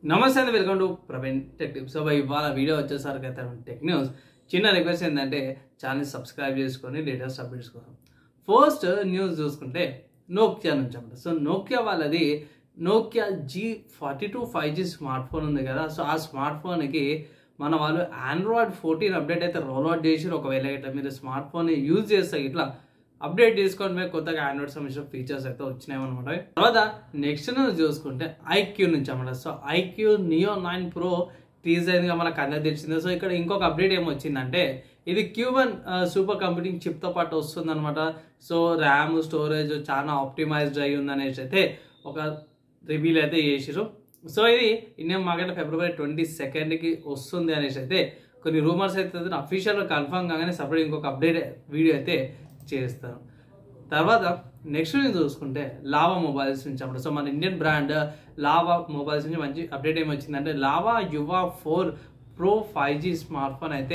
నమస్తే అండి welcome to Praveen tech tips so ఇవాళ వీడియో వచ్చేసరికి అయితే టెక్ న్యూస్ చిన్న రిక్వెస్ట్ ఏంటంటే ఛానల్ సబ్స్క్రైబ్ చేసుకొని లేటెస్ట్ అప్డేట్స్ కోసం ఫస్ట్ న్యూస్ చూసుకుంటే నోకియా నుంచి అన్నమాట సో నోకియా వాళ్ళది Nokia G forty two five G smart phone ఉంది కదా సో ఆ స్మార్ట్ ఫోన్కి మన వాళ్ళు ఆండ్రాయిడ్ ఫోర్టీన్ అప్డేట్ అయితే రోల్ అవుట్ చేసి ఒకవేళ ఇట్లా మీరు స్మార్ట్ ఫోన్ యూజ్ చేస్తే ఇట్లా అప్డేట్ చేసుకొని మేము కొత్తగా ఆండ్రాయిడ్ సంబంధించిన ఫీచర్స్ అయితే వచ్చినాయి అనమాట తర్వాత నెక్స్ట్ న్యూస్ చూసుకుంటే ఐక్యూ నుంచి అన్నమాట so iQOO Neo nine pro tease అయిందిగా మనకు అందరికి తెలిసింది సో ఇక్కడ ఇంకొక అప్డేట్ ఏం వచ్చిందంటే ఇది క్యూబన్ సూపర్ కంప్యూటింగ్ చిప్తో పాటు వస్తుంది అనమాట సో ర్యామ్ స్టోరేజ్ చాలా ఆప్టిమైజ్డ్ అయి ఉందనేసి అయితే ఒక రివీల్ అయితే చేసిరు సో ఇది ఇండియన్ మార్కెట్ ఫిబ్రవరి ట్వంటీ సెకండ్కి వస్తుంది అనేసి అయితే కొన్ని రూమర్స్ అయితే అఫీషియల్గా కన్ఫర్మ్ కాగానే సపరేట్ ఇంకొక అప్డేట్ వీడియో అయితే చేస్తాను తర్వాత నెక్స్ట్ నుంచి చూసుకుంటే లావా మొబైల్స్ నుంచి అప్పుడు సో మన ఇండియన్ బ్రాండ్ లావా మొబైల్స్ నుంచి మంచి అప్డేట్ ఏమి వచ్చిందంటే Lava Yuva four pro five G smart phone అయితే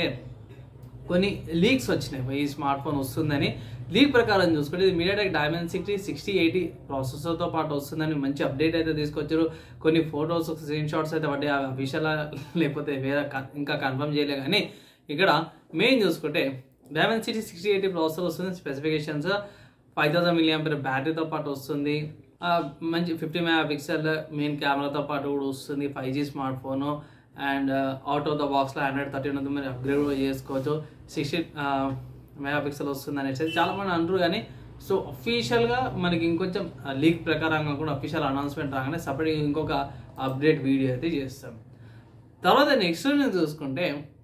కొన్ని లీక్స్ వచ్చినాయి ఈ స్మార్ట్ ఫోన్ వస్తుందని లీక్ ప్రకారం చూసుకుంటే ఇది MediaTek Dimensity sixty sixty eighty ప్రాసెసర్తో పాటు వస్తుందని మంచి అప్డేట్ అయితే తీసుకొచ్చారు కొన్ని ఫొటోస్ స్క్రీన్ షాట్స్ అయితే పడ్డాయి అవి అఫీషియల్ లేకపోతే వేరే కన్- ఇంకా కన్ఫర్మ్ చేయలే కానీ ఇక్కడ మెయిన్ చూసుకుంటే Dimensity sixty eighty processor వస్తుంది స్పెసిఫికేషన్స్ ఫైవ్ థౌసండ్ మిలియం పేరు బ్యాటరీతో పాటు వస్తుంది ఆ, మంచి ఫిఫ్టీ మెగా పిక్సెల్ మెయిన్ కెమెరాతో పాటు కూడా వస్తుంది five G smart phone and out of the బాక్స్లో హండ్రెడ్ థర్టీ ఉంది మీరు అప్గ్రేడ్ కూడా చేసుకోవచ్చు సిక్స్టీ మెగా పిక్సెల్ వస్తుంది అనేసి చాలా మంది అంటారు కానీ సో అఫీషియల్గా మనకి ఇంకొంచెం లీక్ ప్రకారంగా కూడా అఫీషియల్ అనౌన్స్మెంట్ రాగానే సపరేట్ ఇంకొక అప్డేట్ వీడియో అయితే చేస్తాం తర్వాత నెక్స్ట్ నేను చూసుకుంటే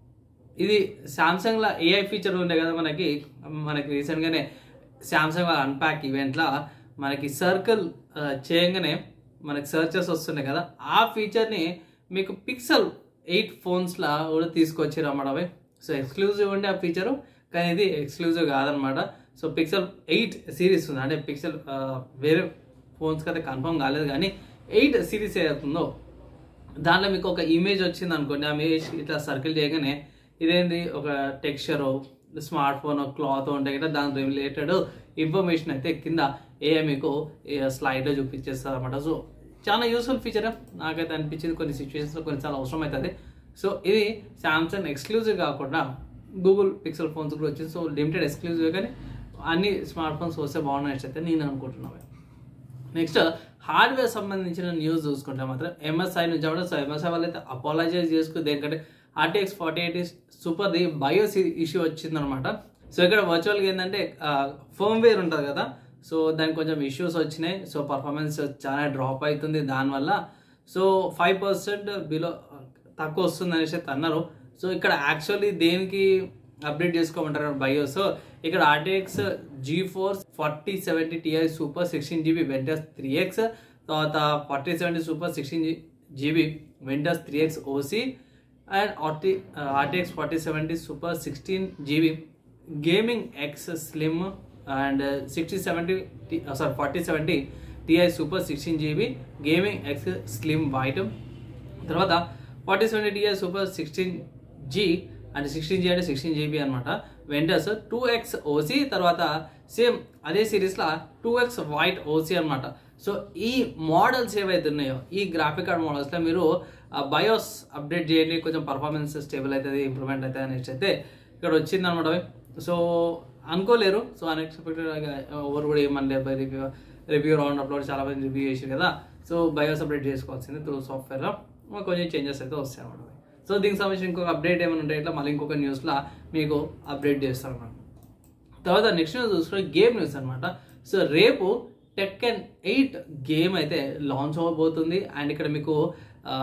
ఇది సామ్సంగ్లో ఏఐ ఫీచర్ ఉండే కదా మనకి మనకి రీసెంట్గానే సామ్సంగ్ వాళ్ళ అన్పాక్ ఈవెంట్లో మనకి సర్కిల్ చేయగానే మనకి సర్చెస్ వస్తున్నాయి కదా ఆ ఫీచర్ని మీకు పిక్సెల్ ఎయిట్ ఫోన్స్లో కూడా తీసుకొచ్చారు అన్నమాట అవి సో ఎక్స్క్లూజివ్ ఉండే ఆ ఫీచరు కానీ ఇది ఎక్స్క్లూజివ్ కాదనమాట సో పిక్సెల్ ఎయిట్ సిరీస్ ఉంది అంటే పిక్సెల్ వేరే ఫోన్స్కి అయితే కన్ఫర్మ్ కాలేదు కానీ ఎయిట్ సిరీస్ ఏదవుతుందో దాంట్లో మీకు ఒక ఇమేజ్ వచ్చింది అనుకోండి ఆ ఇమేజ్ ఇట్లా సర్కిల్ చేయగానే ఇదేంటి ఒక టెక్స్చర్ స్మార్ట్ ఫోన్ క్లాత్ ఉంటాయి కదా దాని రిలేటెడ్ ఇన్ఫర్మేషన్ అయితే కింద ఏ మీకు స్లైడ్లో చూపించేస్తారు అనమాట సో చాలా యూస్ఫుల్ ఫీచర్ నాకైతే అనిపించింది కొన్ని సిచ్యువేషన్స్లో కొన్నిసార్లు అవసరం అవుతుంది సో ఇది సామ్సంగ్ ఎక్స్క్లూజివ్ కాకుండా గూగుల్ పిక్సెల్ ఫోన్స్ కూడా వచ్చింది సో లిమిటెడ్ ఎక్స్క్లూజివ్ కానీ అన్ని స్మార్ట్ ఫోన్స్ వస్తే బాగున్నాయి అయితే నేను అనుకుంటున్నాను నెక్స్ట్ హార్డ్వేర్ సంబంధించిన న్యూస్ చూసుకుంటే మాత్రం ఎంఎస్ఐ నుంచి కూడా సో ఎంఎస్ఐ వాళ్ళు అయితే అపాలజైజ్ చేసుకుని దేనికంటే ఆర్టీఎక్స్ ఫార్టీ ఎయిట్ సూపర్ది బయోస్ ఇష్యూ వచ్చిందనమాట సో ఇక్కడ వర్చువల్గా ఏంటంటే ఫోమ్వేర్ ఉంటుంది కదా సో దానికి కొంచెం ఇష్యూస్ వచ్చినాయి సో పర్ఫార్మెన్స్ చాలా డ్రాప్ అవుతుంది దానివల్ల సో ఫైవ్ పర్సెంట్ బిలో తక్కువ వస్తుంది అనేసి అయితే అన్నారు సో ఇక్కడ యాక్చువల్లీ దేనికి అప్డేట్ చేసుకోమంటారు బయో సో ఇక్కడ RTX G four forty seventy Ti super sixteen GB Ventus three X తర్వాత forty seventy super sixteen GB Ventus three X OC and RT RTX forty seventy super sixteen GB gaming X slim and sixty seventy sorry forty seventy Ti super sixteen GB gaming X slim white తర్వాత forty seventy Ti super sixteen G అంటే sixteen G అంటే sixteen GB అనమాట Ventus two X OC తర్వాత same అదే సిరీస్లో two X white OC అనమాట so ఈ models ఏవైతే ఉన్నాయో ఈ గ్రాఫిక్ కార్డ్ మోడల్స్లో మీరు బయోస్ అప్డేట్ చేయండి కొంచెం పర్ఫార్మెన్స్ స్టేబుల్ అవుతుంది ఇంప్రూవ్మెంట్ అవుతుంది అనేసి అయితే ఇక్కడ వచ్చింది అనమాట సో అనుకోలేరు సో అన్ఎక్స్పెక్టెడ్గా ఎవరు కూడా ఏమనలేరు by review review round upload చాలా మంది రివ్యూ చేసి కదా సో బయోస్ అప్డేట్ చేసుకోవాల్సింది త్రూ సాఫ్ట్వేర్లో కొంచెం చేంజెస్ అయితే వస్తాయి అన్నమాట సో దీనికి సంబంధించి ఇంకొక అప్డేట్ ఏమైనా ఉంటే ఇట్లా మళ్ళీ ఇంకొక న్యూస్లో మీకు అప్డేట్ చేస్తాను అన్నమాట తర్వాత నెక్స్ట్ న్యూస్ చూసుకుంటే గేమ్ న్యూస్ అనమాట సో రేపు టెక్కన్ ఎయిట్ గేమ్ అయితే లాంచ్ అవ్వబోతుంది అండ్ ఇక్కడ మీకు ఆ,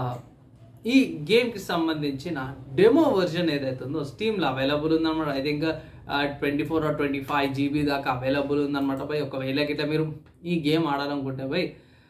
ఈ గేమ్కి సంబంధించిన డెమో వర్జన్ ఏదైతే ఉందో స్టీమ్లో అవైలబుల్ ఉందన్నమాట I think twenty four or twenty five GB దాకా అవైలబుల్ ఉందన్నమాట పోయి ఒకవేళ గిట్లా మీరు ఈ గేమ్ ఆడాలనుకుంటే పోయి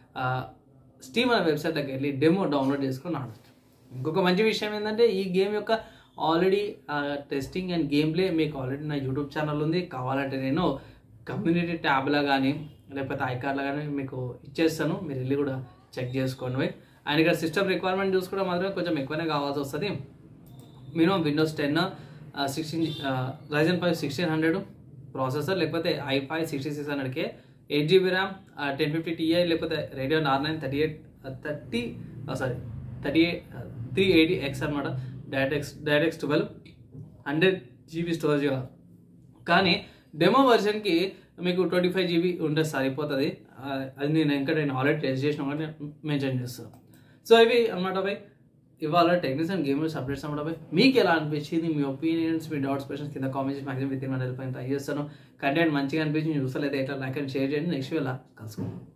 స్టీమ్ అనే వెబ్సైట్లోకి వెళ్ళి డెమో డౌన్లోడ్ చేసుకొని ఆడచ్చు ఇంకొక మంచి విషయం ఏంటంటే ఈ గేమ్ యొక్క already testing and game play మీకు ఆల్రెడీ నా యూట్యూబ్ ఛానల్ ఉంది కావాలంటే నేను కమ్యూనిటీ ట్యాబ్లో కానీ లేకపోతే ఐకార్డ్లో కానీ మీకు ఇచ్చేస్తాను మీరు వెళ్ళి కూడా చెక్ చేసుకోండి పోయి. అండ్ ఇక్కడ సిస్టమ్ రిక్వైర్మెంట్ చూసుకోవడం మాత్రమే కొంచెం ఎక్కువనే కావాల్సి వస్తుంది minimum Windows ten sixteen Ryzen five sixteen hundred processor లేకపోతే ఐ ఫైవ్ సిక్స్టీ సిక్స్ హండ్రెడ్కే eight GB RAM ten fifty Ti లేకపోతే Radeon R nine thirty eight thirty sorry thirty three eighty X అనమాట DirectX DirectX twelve hundred GB storage కావాలి కానీ demo వర్షన్కి మీకు twenty five GB ఉంటే సరిపోతుంది ఆ, అది నేను ఇంకా నేను ఆల్రెడీ టెస్ట్ చేసిన కూడా మెన్షన్ చేస్తాను సో ఇవి అనమాట బై ఇవాళ టెక్నిక్స్ అండ్ గేమర్స్ అప్డేట్స్ అనమాట బై మీకు ఎలా అనిపించింది మీ ఒపీనియన్స్ మీ డౌట్స్ క్వశ్చన్స్ కింద comments maximum within one try చేస్తాను కంటెంట్ మంచిగా అనిపించి చూస్తలేదు ఎట్లా లైక్ అండ్ షేర్ చేయండి నెక్స్ట్ వేళ కలుసుకుందాం